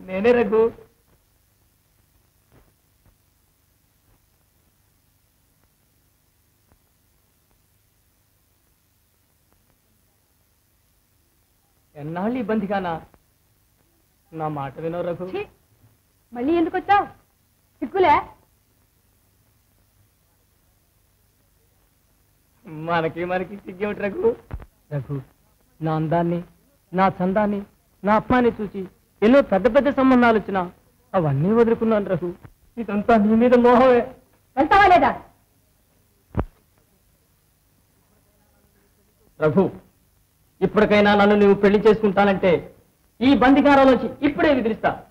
నేనే రఘు ఎన్నాళ్ళు ఈ బందిగానా నా మాట వినవు రఘు ఛీ! మళ్ళీ ఎందుకు వచ్చావు సిగ్గులే మనకి మనకి సిగ్గేమిటి రఘు రఘు నా అందాన్ని నా చందాన్ని నా అప్పాన్ని చూసి ఎన్నో పెద్ద పెద్ద సంబంధాలు వచ్చినా అవన్నీ వదులుకున్నాను రఘు ఇదంతా నీ మీద మోహమే వెళ్తావా లేదా రఘు ఇప్పటికైనా నన్ను నువ్వు పెళ్లి చేసుకుంటానంటే ఈ బందికారంలోంచి ఇప్పుడే విదిలిస్తా